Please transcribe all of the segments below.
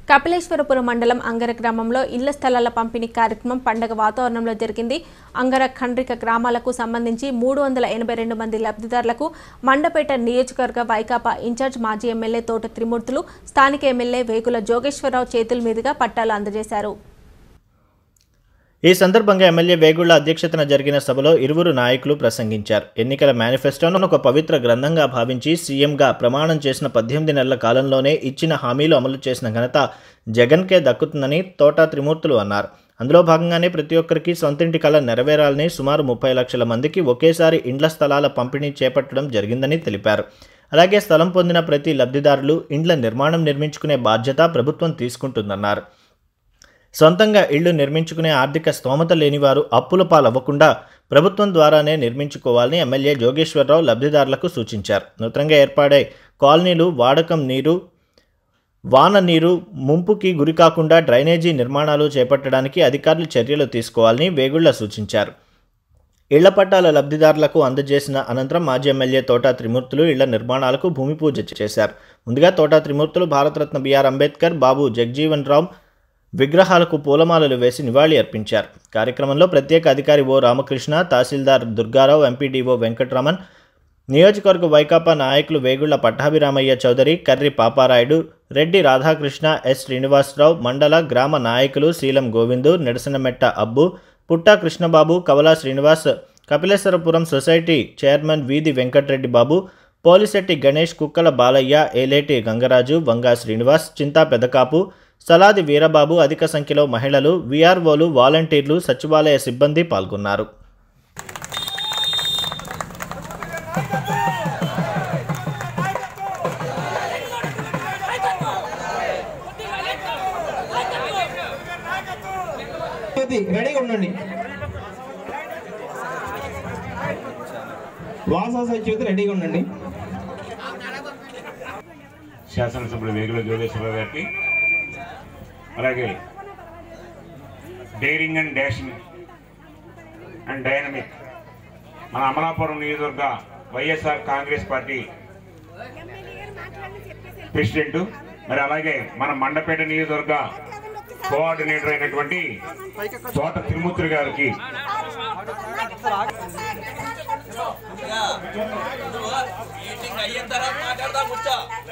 కపిలేశ్వరపురం మండలం అంగర గ్రామంలో ఇళ్ల స్థలాల పంపిణీ కార్యక్రమం పండగ వాతావరణంలో జరిగింది అంగర ఖండ్రిక గ్రామాలకు సంబంధించి మూడు వందల ఎనభై రెండు మంది లబ్ధిదారులకు మండపేట నియోజకవర్గ వైకాపా ఇన్ఛార్జ్ మాజీ ఎమ్మెల్యే తోట త్రిమూర్తులు స్థానిక ఎమ్మెల్యే వేగుల జోగేశ్వరరావు చేతుల మీదుగా పట్టాలు అందజేశారు ఈ సందర్భంగా ఎమ్మెల్యే వేగుళ్ల అధ్యక్షతన జరిగిన సభలో ఇరువురు నాయకులు ప్రసంగించారు ఎన్నికల మేనిఫెస్టోను ఒక పవిత్ర గ్రంథంగా భావించి సీఎంగా ప్రమాణం చేసిన పద్దెనిమిది నెలల కాలంలోనే ఇచ్చిన హామీలు అమలు చేసిన ఘనత జగన్కే దక్కుతుందని తోటా త్రిమూర్తులు అన్నారు అందులో భాగంగానే ప్రతి ఒక్కరికి సొంతింటి కళ నెరవేరాలని సుమారు ముప్పై లక్షల మందికి ఒకేసారి ఇండ్ల స్థలాల పంపిణీ చేపట్టడం జరిగిందని తెలిపారు అలాగే స్థలం పొందిన ప్రతి లబ్ధిదారులు ఇండ్ల నిర్మాణం నిర్మించుకునే బాధ్యత ప్రభుత్వం తీసుకుంటుందన్నారు సొంతంగా ఇళ్లు నిర్మించుకునే ఆర్థిక స్తోమత లేనివారు అప్పుల పాలవ్వకుండా ప్రభుత్వం ద్వారానే నిర్మించుకోవాలని ఎమ్మెల్యే జోగేశ్వరరావు లబ్ధిదారులకు సూచించారు నూతనంగా ఏర్పాడే కాలనీలు వాడకం నీరు వాన నీరు ముంపుకి గురికాకుండా డ్రైనేజీ నిర్మాణాలు చేపట్టడానికి అధికారులు చర్యలు తీసుకోవాలని వేగుళ్ల సూచించారు ఇళ్ల పట్టాల లబ్ధిదారులకు అందజేసిన అనంతరం మాజీ ఎమ్మెల్యే తోటా త్రిమూర్తులు ఇళ్ల నిర్మాణాలకు భూమి పూజ చేశారు ముందుగా తోటా త్రిమూర్తులు భారతరత్న బిఆర్ అంబేద్కర్ బాబు జగ్జీవన్ రామ్ విగ్రహాలకు పూలమాలలు వేసి నివాళి అర్పించారు కార్యక్రమంలో ప్రత్యేక అధికారి ఓ రామకృష్ణ తహసీల్దార్ దుర్గారావు ఎంపీడీఓ వెంకట్రమణ్ నియోజకవర్గ వైకాపా నాయకులు వేగుళ్ల పట్టాభిరామయ్య చౌదరి కర్రి పాపారాయుడు రెడ్డి రాధాకృష్ణ ఎస్ శ్రీనివాసరావు మండల గ్రామ నాయకులు శీలం గోవిందు నిరసనమెట్ట అబ్బు పుట్టా కృష్ణబాబు కవలా శ్రీనివాస్ కపిలేశ్వరపురం సొసైటీ చైర్మన్ వీధి వెంకట్రెడ్డి బాబు పోలిశెట్టి గణేష్ కుక్కల బాలయ్య ఏలేటి గంగరాజు వంగా శ్రీనివాస్ చింతా పెదకాపు సలాది వీరబాబు అధిక సంఖ్యలో మహిళలు వీఆర్ఓలు వాలంటీర్లు సచివాలయ సిబ్బంది పాల్గొన్నారు జ్యోతి, రెడీగా ఉండండి వాసా సచ్యుతి రెడీగా ఉండండి శాసనసభ్యుడు వేగుల జోగేశ్వరరావు గారికి అలాగే daring and dashing and dynamic మన అమలాపురం నియోజకవర్గ వైఎస్ఆర్ కాంగ్రెస్ పార్టీ ప్రెసిడెంట్ మరి అలాగే మన మండపేట నియోజకవర్గ కోఆర్డినేటర్ అయినటువంటి తోట తిరుమూర్తి గారికి మీటింగ్ అయిన తర్వాత మాట్లాడదాం కూర్చో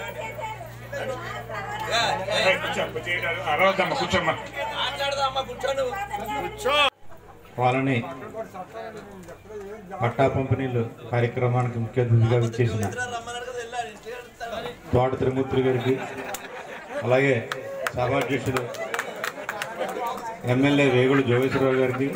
ఏయ్, కూర్చో, కూర్చో, అరవద్దమ్మా కూర్చోమ్మా మాట్లాడదామా కూర్చో నువ్వు వాళ్ళని పట్టా పంపిణీలు కార్యక్రమానికి ముఖ్య అతిథిగా విచ్చేసిన రమ్మన్నారు కదా వెళ్ళాలి తోట తిరుమూర్తి గారికి అలాగే సభాధ్యక్షులు ఎమ్మెల్యే వేగుడు జోగేశ్వరరావు గారికి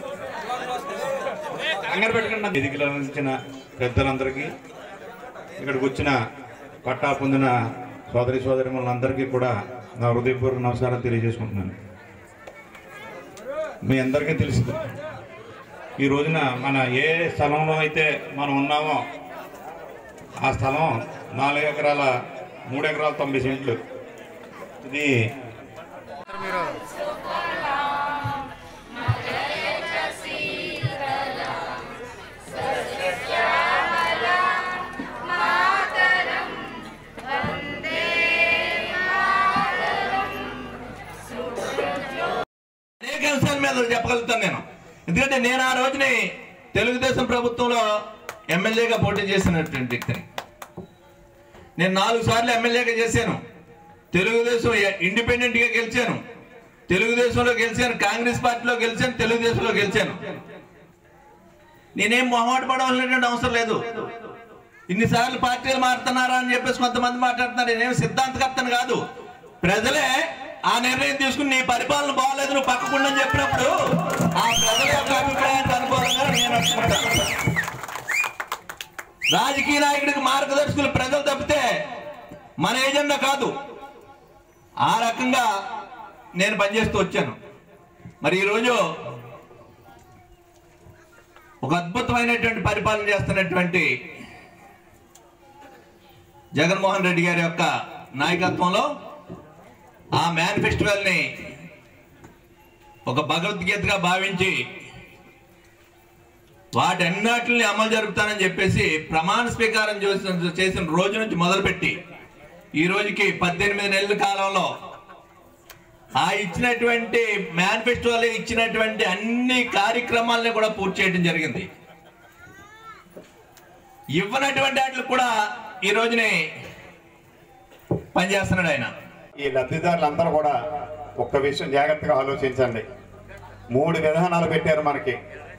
కంగారు పెట్టకుండా వేదికలు అందించిన పెద్దలందరికీ ఇక్కడికి వచ్చిన పట్టా పొందిన సోదరి సోదరి అందరికీ కూడా నా హృదయపూర్వక నమస్కారం తెలియజేసుకుంటున్నాను మీ అందరికీ తెలుసు ఈ రోజున మన ఏ స్థలంలో అయితే మనం ఉన్నామో ఆ స్థలం నాలుగు ఎకరాల మూడు ఎకరాల తొంభై సెంట్లు ఇది అనేక అంశాల మీద చెప్పగలుగుతాను నేను ఎందుకంటే నేను ఆ రోజుని తెలుగుదేశం ప్రభుత్వంలో ఎమ్మెల్యేగా పోటీ చేసినటువంటి వ్యక్తిని నేను నాలుగు సార్లు ఎమ్మెల్యేగా చేశాను తెలుగుదేశం ఇండిపెండెంట్ గా గెలిచాను తెలుగుదేశంలో గెలిచాను కాంగ్రెస్ పార్టీలో గెలిచాను తెలుగుదేశంలో గెలిచాను నేనేం మొహమాట పడవలసినటువంటి అవసరం లేదు ఇన్నిసార్లు పార్టీలు మారుతున్నారా అని చెప్పేసి కొంతమంది మాట్లాడుతున్నారు నేనేం సిద్ధాంతకర్తను కాదు ప్రజలే ఆ నిర్ణయం తీసుకుని నీ పరిపాలన బాగాలేదు నువ్వు పక్కకుండని చెప్పినప్పుడు ఆ ప్రజల యొక్క అభిప్రాయానికి అనుకూలంగా నేను నడుచుకుంటాను రాజకీయ నాయకుడికి మార్గదర్శకులు ప్రజలు తప్పితే మన ఏజెండా కాదు ఆ రకంగా నేను పనిచేస్తూ వచ్చాను మరి ఈరోజు ఒక అద్భుతమైనటువంటి పరిపాలన చేస్తున్నటువంటి జగన్మోహన్ రెడ్డి గారి యొక్క నాయకత్వంలో ఆ మేనిఫెస్టివల్ని ఒక భగవద్గీతగా భావించి వాటన్నిటిని అమలు జరుపుతానని చెప్పేసి ప్రమాణ స్వీకారం చేసిన చేసిన రోజు నుంచి మొదలుపెట్టి ఈ రోజుకి పద్దెనిమిది నెలల కాలంలో ఆ ఇచ్చినటువంటి మేనిఫెస్టోలో ఇచ్చినటువంటి అన్ని కార్యక్రమాలని కూడా పూర్తి చేయడం జరిగింది ఇవ్వనటువంటి వాటికి కూడా ఈ రోజుని పనిచేస్తున్నాడు ఆయన ఈ లబ్ధిదారులందరూ కూడా ఒక్క విషయం జాగ్రత్తగా ఆలోచించండి మూడు విధానాలు పెట్టారు మనకి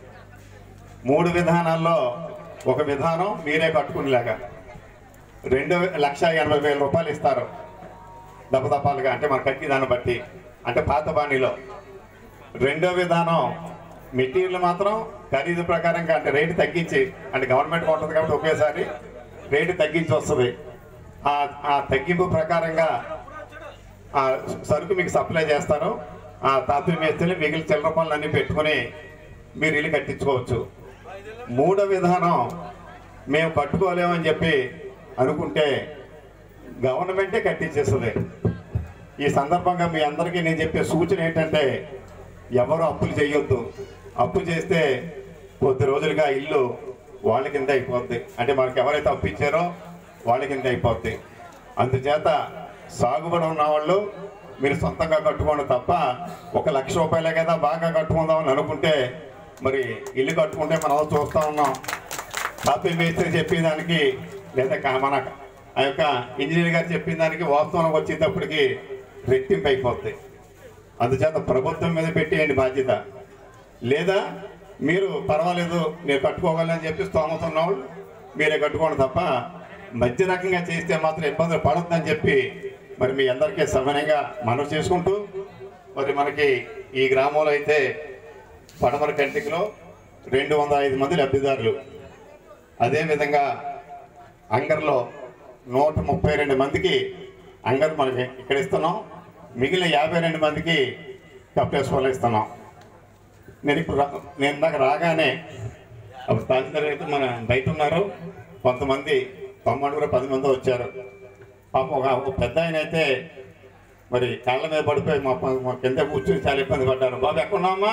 మూడు విధానాల్లో ఒక విధానం మీరే కట్టుకునేలాగా రెండు లక్ష ఎనభై వేల రూపాయలు ఇస్తారు దపదపాలుగా అంటే మన కట్టి దాన్ని బట్టి అంటే పాత బాణీలో రెండో విధానం మెటీరియల్ మాత్రం ఖరీదు ప్రకారంగా అంటే రేటు తగ్గించి అంటే గవర్నమెంట్ కొంటుంది కాబట్టి ఒకేసారి రేటు తగ్గించి వస్తుంది ఆ ఆ తగ్గింపు ప్రకారంగా ఆ సరుకు మీకు సప్లై చేస్తారు ఆ తాతు మేస్తలు మిగిలిన చిల్లర పనులు అన్ని పెట్టుకుని మీరు ఇల్లు కట్టించుకోవచ్చు మూడో విధానం మేము కట్టుకోలేమని చెప్పి అనుకుంటే గవర్నమెంటే కట్టించేస్తుంది ఈ సందర్భంగా మీ అందరికీ నేను చెప్పే సూచన ఏంటంటే ఎవరు అప్పులు చేయొద్దు అప్పు చేస్తే కొద్ది రోజులుగా ఇల్లు వాళ్ళ కింద అయిపోద్ది అంటే మనకి ఎవరైతే అప్పు ఇచ్చారో వాళ్ళ కింద అయిపోద్ది అందుచేత సాగుబడి ఉన్న వాళ్ళు మీరు సొంతంగా కట్టుకోండి తప్ప ఒక లక్ష రూపాయలే కదా బాగా కట్టుకుందాం అని అనుకుంటే మరి ఇల్లు కట్టుకుంటే మనం చూస్తూ ఉన్నాం కాపీ మేస్త్రి చెప్పిన దానికి లేదా కా- మన ఆ యొక్క ఇంజనీర్ గారు చెప్పిన దానికి వాస్తవంలోకి వచ్చేటప్పటికి రెట్టింపు అయిపోద్ది అందుచేత ప్రభుత్వం మీద పెట్టేయండి బాధ్యత లేదా మీరు పర్వాలేదు నేను కట్టుకోగలని చెప్పి స్తోమత ఉన్నవాళ్ళు మీరే కట్టుకోండి తప్ప మధ్య రకంగా చేస్తే మాత్రం ఇబ్బందులు పడొద్దని చెప్పి మరి మీ అందరికీ సమయంగా మనవి చేసుకుంటూ మరి మనకి ఈ గ్రామంలో అయితే పడమర కంటికిలో రెండు వందల ఐదు మంది లబ్ధిదారులు అదేవిధంగా అంగర్లో నూట ముప్పై రెండు మందికి అంగర్ మనకి ఇక్కడ ఇస్తున్నాం మిగిలిన యాభై రెండు మందికి కప్పేసుకోవాలి ఇస్తున్నాం నేను ఇప్పుడు రా- నేను ఇందాక రాగానే అప్పుడు తహసీల్దార్ అయితే మన బయట ఉన్నారు కొంతమంది తొమ్మిది కూడా పది మంది వచ్చారు పాపం ఒక ఒక పెద్ద ఆయన అయితే మరి కాళ్ళ మీద పడిపోయి మా ప- మా కింద కూర్చొని చాలా ఇబ్బంది పడ్డారు బాబు ఎక్కడున్నామా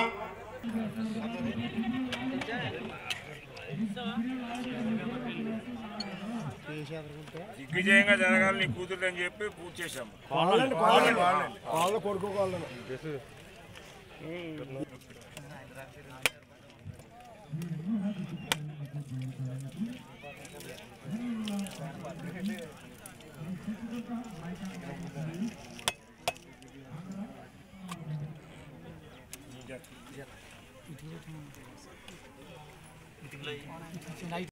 దిగ్విజయంగా జరగాలని కూతురు అని చెప్పి పూర్తి చేశాము